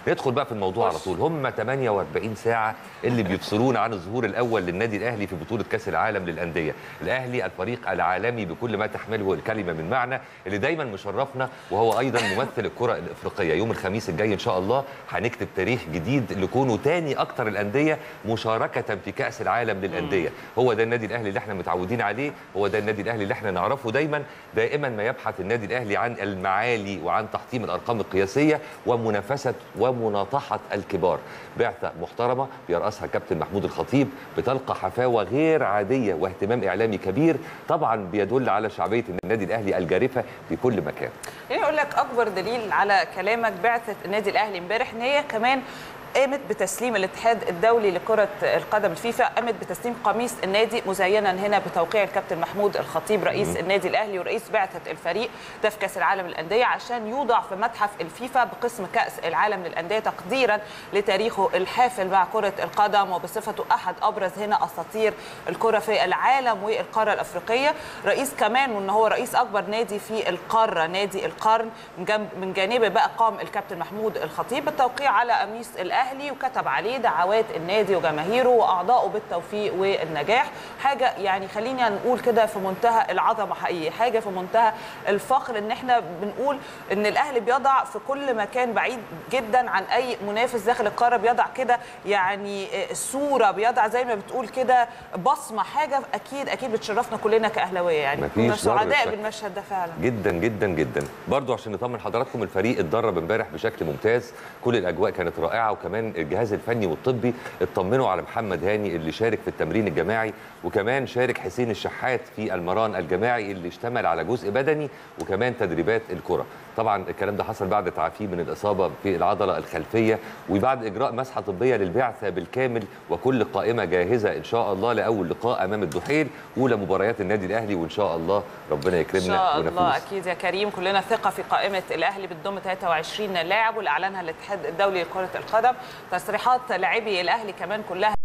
ندخل بقى في الموضوع على طول هم 48 ساعه اللي بيفصلونا عن الظهور الاول للنادي الاهلي في بطوله كاس العالم للانديه الاهلي الفريق العالمي بكل ما تحمله الكلمه من معنى اللي دايما مشرفنا وهو ايضا ممثل الكره الافريقيه يوم الخميس الجاي ان شاء الله هنكتب تاريخ جديد لكونه تاني اكتر الانديه مشاركه في كاس العالم للانديه هو ده النادي الاهلي اللي احنا متعودين عليه هو ده النادي الاهلي اللي احنا نعرفه دايما دائما ما يبحث النادي الاهلي عن المعالي وعن تحطيم الارقام القياسيه ومنافسه ومناطحه الكبار بعثه محترمه بيرأسها كابتن محمود الخطيب بتلقى حفاوه غير عاديه واهتمام اعلامي كبير طبعا بيدل على شعبيه النادي الاهلي الجارفه في كل مكان يعني اقول لك اكبر دليل على كلامك بعثه النادي الاهلي امبارح ان هي كمان قامت بتسليم الاتحاد الدولي لكرة القدم الفيفا قامت بتسليم قميص النادي مزينا هنا بتوقيع الكابتن محمود الخطيب رئيس النادي الأهلي ورئيس بعثة الفريق ده في كأس العالم للأندية عشان يوضع في متحف الفيفا بقسم كأس العالم للأندية تقديرا لتاريخه الحافل مع كرة القدم وبصفته أحد أبرز هنا أساطير الكرة في العالم والقارة الأفريقية رئيس كمان وإن هو رئيس أكبر نادي في القارة نادي القرن من جنب من جانبه بقى قام الكابتن محمود الخطيب بالتوقيع على قميص الأهلي الاهلي وكتب عليه دعوات النادي وجماهيره واعضائه بالتوفيق والنجاح حاجه يعني خلينا نقول كده في منتهى العظمه حقيقي حاجه في منتهى الفخر ان احنا بنقول ان الاهلي بيضع في كل مكان بعيد جدا عن اي منافس داخل القاره بيضع كده يعني صوره بيضع زي ما بتقول كده بصمه حاجه اكيد اكيد بتشرفنا كلنا كاهلاويه يعني كنا سعداء بالمشهد ده فعلا جدا جدا جدا برضو عشان نطمن حضراتكم الفريق اتدرب امبارح بشكل ممتاز كل الاجواء كانت رائعه وكمان الجهاز الفني والطبي اطمنوا على محمد هاني اللي شارك في التمرين الجماعي وكمان شارك حسين الشحات في المران الجماعي اللي اشتمل على جزء بدني وكمان تدريبات الكره طبعا الكلام ده حصل بعد تعافيه من الاصابه في العضله الخلفيه وبعد اجراء مسحه طبيه للبعثه بالكامل وكل قائمه جاهزه ان شاء الله لاول لقاء امام الدحيل اولى مباريات النادي الاهلي وان شاء الله ربنا يكرمنا ان شاء الله ونفوز. اكيد يا كريم كلنا ثقه في قائمه الاهلي بتضم 23 لاعب واللي اعلنها الاتحاد الدولي لكره القدم تصريحات لاعبي الاهلي كمان كلها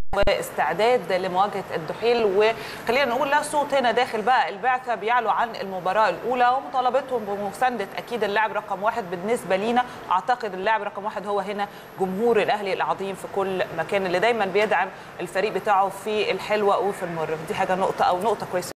واستعداد لمواجهه الدحيل وخلينا نقول لا صوت هنا داخل بقى البعثه بيعلو عن المباراه الاولى ومطالبتهم بمسانده اكيد اللاعب رقم واحد بالنسبه لينا اعتقد اللاعب رقم واحد هو هنا جمهور الاهلي العظيم في كل مكان اللي دايما بيدعم الفريق بتاعه في الحلوه وفي المر دي حاجه نقطه او نقطه كويسه